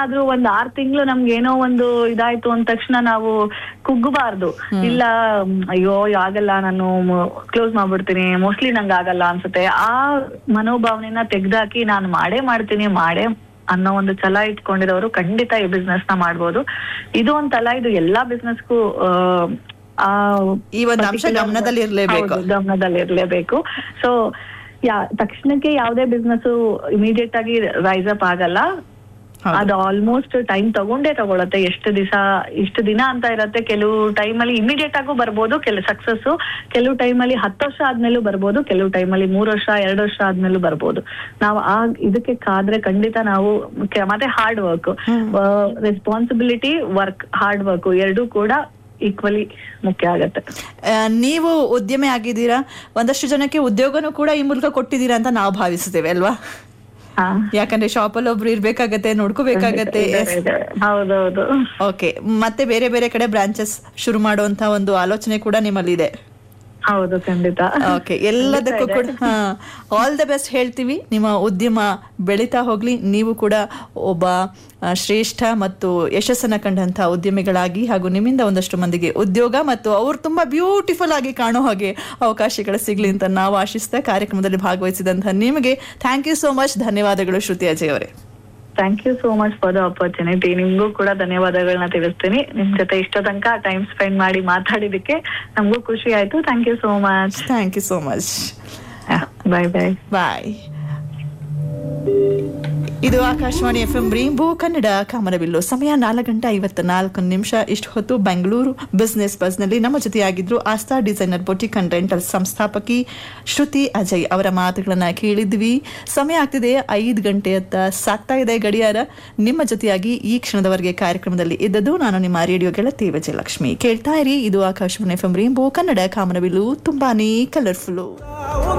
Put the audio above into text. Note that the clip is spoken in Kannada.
ಆದ್ರೂ ಒಂದ್ ಆರ್ ತಿಂಗಳು ನಮ್ಗೆ ಏನೋ ಒಂದು ಇದಾಯ್ತು ಅಂದ ತಕ್ಷಣ ನಾವು ಕುಗ್ಗಬಾರ್ದು ಇಲ್ಲ ಮ್, ಅಯ್ಯೋ ಆಗಲ್ಲ ನಾನು ಕ್ಲೋಸ್ ಮಾಡ್ಬಿಡ್ತೀನಿ ಮೋಸ್ಟ್ಲಿ ನಂಗೆ ಆಗಲ್ಲ ಅನ್ಸುತ್ತೆ ಆ ಮನೋಭಾವನೆನ ತೆಗ್ದಾಕಿ ನಾನು ಮಾಡೇ ಮಾಡ್ತೀನಿ ಮಾಡೇ ಅನ್ನೋ ಒಂದು ಛಲ ಇಟ್ಕೊಂಡಿರೋರು ಖಂಡಿತ ಈ ಬಿಸ್ನೆಸ್ ನ ಮಾಡ್ಬೋದು ಇದು ಒಂಥರ ಇದು ಎಲ್ಲಾ ಬಿಸ್ನೆಸ್ಗೂ ಆ ಈ ಒಂದು ಅಂಶ particular- ಗಮನದಲ್ಲಿ ಇರ್ಲೇಬೇಕು. ಹೌದು, ಗಮನದಲ್ಲಿ ಇರ್ಲೇಬೇಕು ಸೊ ಯಾ ತಕ್ಷಣಕ್ಕೆ ಯಾವ್ದೇ ಬಿಸ್ನೆಸ್ ಇಮಿಡಿಯೇಟ್ ಆಗಿ ರೈಸ್ ಅಪ್ ಆಗಲ್ಲ ಹೌದು. ಅದು ಆಲ್ಮೋಸ್ಟ್ ಟೈಮ್ ತಗೊಂಡೇ ತಗೊಳತ್ತೆ ಎಷ್ಟು ದಿವಸ ಇಷ್ಟು ದಿನ ಅಂತ ಇರತ್ತೆ ಕೆಲವು ಟೈಮ್ ಅಲ್ಲಿ ಇಮಿಡಿಯೇಟ್ ಆಗು ಬರ್ಬೋದು ಕೆಲವು ಸಕ್ಸಸ್ ಕೆಲವು ಟೈಮ್ ಅಲ್ಲಿ ಹತ್ತು ವರ್ಷ ಆದ್ಮೇಲೂ ಬರ್ಬೋದು ಕೆಲವು ಟೈಮ್ ಅಲ್ಲಿ ಮೂರ್ ವರ್ಷ ಎರಡು ವರ್ಷ ಆದ್ಮೇಲೂ ಬರ್ಬೋದು ನಾವು ಆ ಇದಕ್ಕೆ ಕಾದ್ರೆ ಖಂಡಿತ ನಾವು ಕೆ- ಮತ್ತೆ hard work responsibility work hard work ಎರಡೂ ಕೂಡ ಈಕ್ವಲಿ ಮುಖ್ಯ ಆಗತ್ತೆ ಆ, ನೀವು ಉದ್ಯಮಿ ಆಗಿದ್ದೀರಾ ಒಂದಷ್ಟು ಜನಕ್ಕೆ ಉದ್ಯೋಗನೂ ಕೂಡ ಈ ಮೂಲಕ ಕೊಟ್ಟಿದ್ದೀರಾ ಅಂತ ನಾವು ಭಾವಿಸ್ತೇವೆ ಅಲ್ವಾ ಹಾ ಯಾಕಂದ್ರೆ ಶಾಪಲ್ಲಿ ಒಬ್ರು ಇರ್ಬೇಕಾಗತ್ತೆ ನೋಡ್ಕೋಬೇಕಾಗತ್ತೆ ಇದೆ, ಇದೆ. ಹೌದೌದು ಓಕೆ ಮತ್ತೆ ಬೇರೆ ಬೇರೆ ಕಡೆ ಬ್ರಾಂಚಸ್ ಶುರು ಮಾಡುವಂತ ಒಂದು ಆಲೋಚನೆ ಕೂಡ ನಿಮ್ಮಲ್ಲಿ ಇದೆ ಹೌದು ಖಂಡಿತ ಓಕೆ ಎಲ್ಲದಕ್ಕೂ ಕೂಡ ಆಲ್ ದ ಬೆಸ್ಟ್ ಹೇಳ್ತೀವಿ ನಿಮ್ಮ ಉದ್ಯಮ ಬೆಳೀತಾ ಹೋಗ್ಲಿ ನೀವು ಕೂಡ ಒಬ್ಬ ಆ, ಶ್ರೇಷ್ಠ ಮತ್ತು ಯಶಸ್ಸನ್ನ ಕಂಡಂತ ಉದ್ಯಮಿಗಳಾಗಿ ಹಾಗೂ ನಿಮ್ಮಿಂದ ಒಂದಷ್ಟು ಮಂದಿಗೆ ಉದ್ಯೋಗ ಮತ್ತು ಅವ್ರು ತುಂಬಾ ಬ್ಯೂಟಿಫುಲ್ ಆಗಿ ಕಾಣೋ ಹಾಗೆ ಅವಕಾಶಗಳು ಸಿಗ್ಲಿ ಅಂತ ನಾವು ಆಶಿಸ್ತಾ ಕಾರ್ಯಕ್ರಮದಲ್ಲಿ ಭಾಗವಹಿಸಿದಂತಹ ನಿಮಗೆ ಥ್ಯಾಂಕ್ ಯು ಸೋ ಮಚ್ ಧನ್ಯವಾದಗಳು ಶ್ರುತಿ ಅಜಯ್ ಅವರೇ thank you so much for the opportunity ನಿಮ್ಗೂ ಕೂಡ ಧನ್ಯವಾದಗಳನ್ನ ತಿಳಿಸ್ತೀನಿ ನಿಮ್ ಜೊತೆ ಇಷ್ಟ ತನಕ ಟೈಮ್ ಸ್ಪೆಂಡ್ ಮಾಡಿ ಮಾತಾಡಿದಕ್ಕೆ ನಮಗೂ ಖುಷಿ ಆಯ್ತು thank you so much thank you so much bye bye bye ಇದು Akashvani F M rainbow Kannada ಕಾಮನಬಿಲ್ಲು ಸಮಯ ನಾಲ್ಕು ಗಂಟೆ ಐವತ್ತ ನಾಲ್ಕು ನಿಮಿಷ ಇಷ್ಟು ಹೊತ್ತು ಬೆಂಗಳೂರು ಬಿಸ್ನೆಸ್ ಬಸ್ನಲ್ಲಿ ನಮ್ಮ ಜೊತೆಯಾಗಿದ್ರು Aastha designer boutique and rental ಸಂಸ್ಥಾಪಕಿ ಶ್ರುತಿ ಅಜಯ್ ಅವರ ಮಾತುಗಳನ್ನ ಕೇಳಿದ್ವಿ ಸಮಯ ಆಗ್ತಿದೆ ಐದು ಗಂಟೆ ಅಂತ ಸಾಕ್ತಾ ಇದೆ ಗಡಿಯಾರ ನಿಮ್ಮ ಜೊತೆಯಾಗಿ ಈ ಕ್ಷಣದವರೆಗೆ ಕಾರ್ಯಕ್ರಮದಲ್ಲಿ ಇದ್ದದ್ದು ನಾನು ನಿಮ್ಮ ರೇಡಿಯೋ ಗೆಳತಿ ವಿಜಯಲಕ್ಷ್ಮಿ ಕೇಳ್ತಾ ಇರಿ ಇದು Akashvani F M rainbow Kannada ಕಾಮನಬಿಲ್ಲು ತುಂಬಾನೇ ಕಲರ್ಫುಲ್ಲು